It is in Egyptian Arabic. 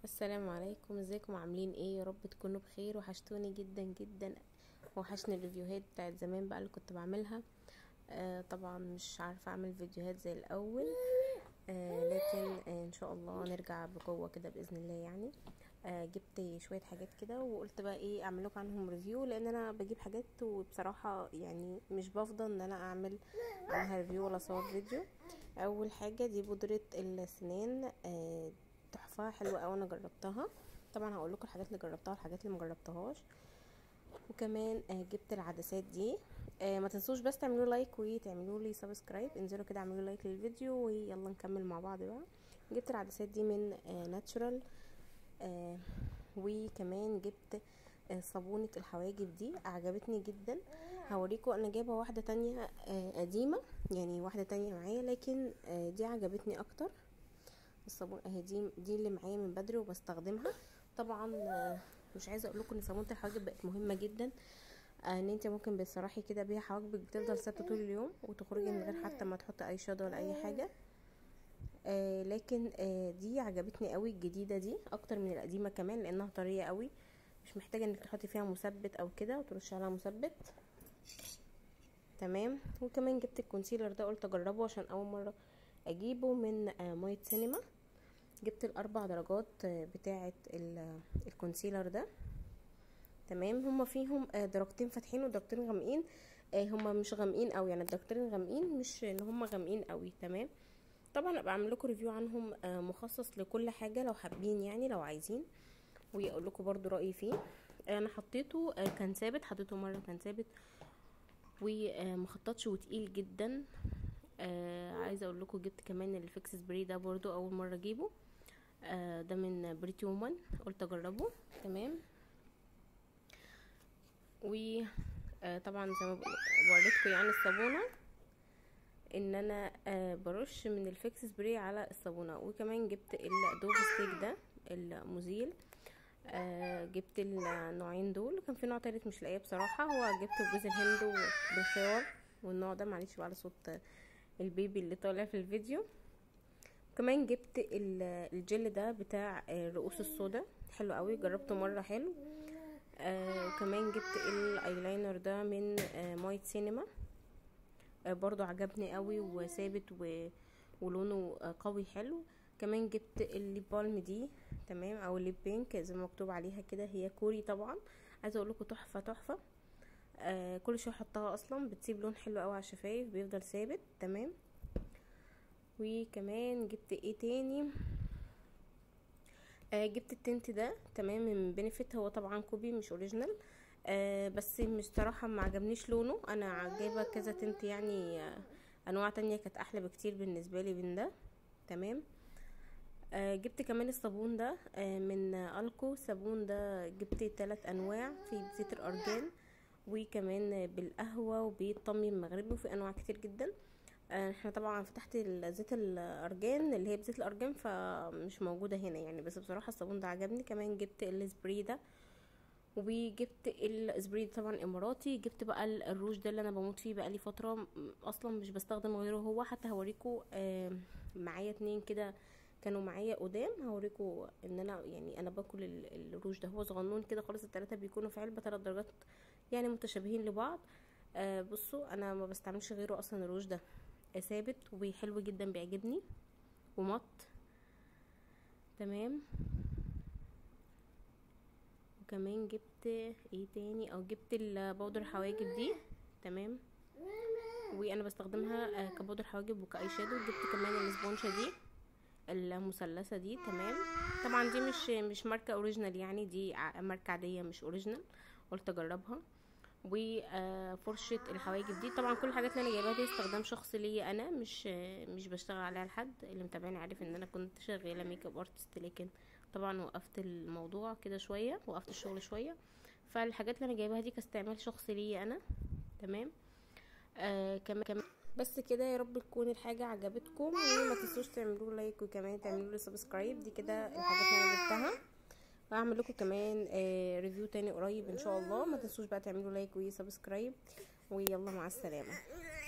السلام عليكم ازيكم عاملين ايه يا رب تكونوا بخير وحشتوني جدا جدا وحشني الريفيوهات بتاعت زمان بقى اللي كنت بعملها آه طبعا مش عارفه اعمل فيديوهات زي الاول آه لكن آه ان شاء الله نرجع بقوه كده باذن الله يعني آه جبت شويه حاجات كده وقلت بقى ايه اعمل لكم عنهم ريفيو لان انا بجيب حاجات وبصراحه يعني مش بفضل ان انا اعمل عنها ريفيو ولا صور فيديو اول حاجه دي بودره السنان آه تحفه حلوه قوي انا جربتها طبعا هقول لكم الحاجات اللي جربتها والحاجات اللي مجربتهاش وكمان آه جبت العدسات دي آه ما تنسوش بس تعملوا لايك وتعملوا لي سبسكرايب انزلوا كده اعملوا لايك للفيديو ويلا نكمل مع بعض بقى جبت العدسات دي من آه ناتشورال آه وكمان جبت آه صابونة الحواجب دي عجبتني جدا هوريكم انا جايبه واحده تانية آه قديمه يعني واحده تانية معايا لكن آه دي عجبتني اكتر الصابون اهي دي دي اللي معايا من بدري وبستخدمها طبعا آه مش عايزه اقول لكم ان صابونه الحواجب بقت مهمه جدا آه ان انت ممكن بتصراحي كده بيها حواجبك بتفضل ثابته طول اليوم وتخرجي من غير حتى ما تحطي اي شادو ولا اي حاجه آه لكن آه دي عجبتني قوي الجديده دي اكتر من القديمه كمان لانها طريه قوي مش محتاجه انك تحطي فيها مثبت او كده وترشي عليها مثبت تمام وكمان جبت الكونسيلر ده قلت اجربه عشان اول مره اجيبه من آه مايت سينما جبت الاربع درجات بتاعه الكونسيلر ده تمام هما فيهم درجتين فاتحين ودرجتين غامقين هما مش غامقين قوي يعني الدرجتين غامقين مش ان هما غامقين قوي تمام طبعا ابقى اعمل لكم ريفيو عنهم مخصص لكل حاجه لو حابين يعني لو عايزين واقول لكم برضو رايي فيه انا حطيته كان ثابت حطيته مره كان ثابت ومخططش وتقيل جدا آه عايزه اقول لكم جبت كمان الفيكس سبراي ده برضو اول مره اجيبه آه ده من بريتي وومن قلت اجربه تمام و آه طبعا زي ما وريتكم يعني الصابونه ان انا آه برش من الفيكس سبراي على الصابونه وكمان جبت الدوب ستيك ده المزيل آه جبت النوعين دول كان في نوع تالت مش لاقيه بصراحه هو جبت بجوز الهند بالخيار والنوع ده معلش بقى على صوت البيبي اللي طالع في الفيديو كمان جبت الجل ده بتاع رؤوس الصودا حلو قوي جربته مره حلو آه وكمان جبت الايلاينر ده من آه مايت سينما آه برضو عجبني قوي وثابت و... ولونه آه قوي حلو كمان جبت الليب بالم دي تمام او الليب بينك زي ما مكتوب عليها كده هي كوري طبعا عايزه اقول لكم تحفه تحفه آه كل شويه احطها اصلا بتسيب لون حلو قوي على الشفايف بيفضل ثابت تمام وكمان جبت ايه تاني آه جبت التنت ده تمام من بنفيت هو طبعا كوبي مش اوريجينال آه بس مش صراحه ما عجبنيش لونه انا جايبه كذا تنت يعني آه انواع تانية كانت احلى بكتير بالنسبه لي من ده تمام آه جبت كمان الصابون ده آه من الكو صابون ده جبت ثلاث انواع في زيت الارجان وكمان بالقهوه وبالطمي المغربي وفي انواع كتير جدا احنا طبعا فتحت زيت الارجان اللي هي بزيت الارجان فمش موجوده هنا يعني بس بصراحه الصابون ده عجبني كمان جبت السبراي ده وجبت السبراي ده طبعا اماراتي جبت بقى الروج ده اللي انا بموت فيه بقى لي فتره اصلا مش بستخدم غيره هو حتى هوريكم معايا اتنين كده كانوا معايا قدام هوريكم ان انا يعني انا باكل الروج ده هو صغنون كده خالص التلاتة بيكونوا في علبه ثلاث درجات يعني متشابهين لبعض آه بصوا انا ما بستعملش غيره اصلا الروج ده ثابت وحلو جدا بيعجبني ومط تمام وكمان جبت ايه تاني او جبت البودر حواجب دي تمام وانا بستخدمها آه كبودر حواجب وكاي شادو جبت كمان الاسبونشة دي المثلثه دي تمام طبعا دي مش مش ماركه اوريجينال يعني دي ماركه عاديه مش اوريجينال قلت اجربها وفرشه الحواجب دي طبعا كل الحاجات اللي انا جايباها دي استخدام شخصي ليا انا مش مش بشتغل عليها لحد اللي متابعني عارف ان انا كنت شغاله ميك اب ارتست لكن طبعا وقفت الموضوع كده شويه وقفت الشغل شويه فالحاجات اللي انا جايباها دي كاستعمال شخصي ليا انا تمام آه كمان كمان بس كده يا رب تكون الحاجه عجبتكم وما تنسوش تعملوا لايك وكمان تعملوا لي سبسكرايب دي كده الحاجات اللي انا جبتها وهعمل لكم كمان آه ريفيو تاني قريب ان شاء الله ما تنسوش بقى تعملوا لايك وسبسكرايب ويلا مع السلامه